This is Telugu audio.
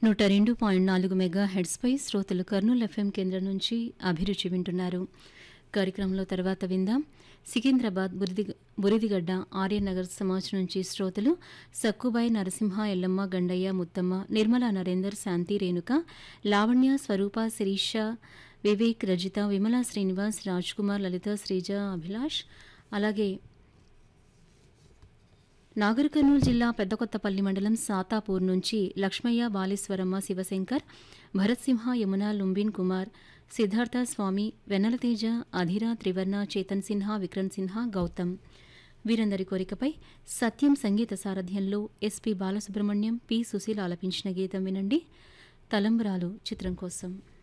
నూట రెండు పాయింట్ నాలుగు మెగా హెడ్స్పై శ్రోతలు కర్నూలు ఎఫ్ఎం కేంద్రం నుంచి అభిరుచి వింటున్నారు కార్యక్రమంలో తర్వాత విందాం సికింద్రాబాద్ బురిది బురిదిగడ్డ ఆర్యనగర్ సమాజ్ నుంచి శ్రోతలు సక్కుబాయి నరసింహ ఎల్లమ్మ గండయ్య ముత్తమ్మ నిర్మలా నరేందర్ శాంతి రేణుక లావణ్య స్వరూప శిరీష వివేక్ రజిత విమలా శ్రీనివాస్ రాజ్ కుమార్ లలిత శ్రీజ అభిలాష్ అలాగే నాగర్ కర్నూలు జిల్లా పెద్దకొత్తపల్లి మండలం సాతాపూర్ నుంచి లక్ష్మయ్య బాలేశ్వరమ్మ శివశంకర్ భరత్ సింహ యమున లుంబిన్ కుమార్ సిద్ధార్థ స్వామి వెన్నెలతేజ అధిరా త్రివర్ణ చేతన్ సిన్హా విక్రమ్ సిన్హా గౌతమ్ వీరందరి కోరికపై సత్యం సంగీత సారథ్యంలో ఎస్పి బాలసుబ్రహ్మణ్యం పి సుశీల ఆలపించిన గీతం వినండి తలంబరాలు చిత్రం కోసం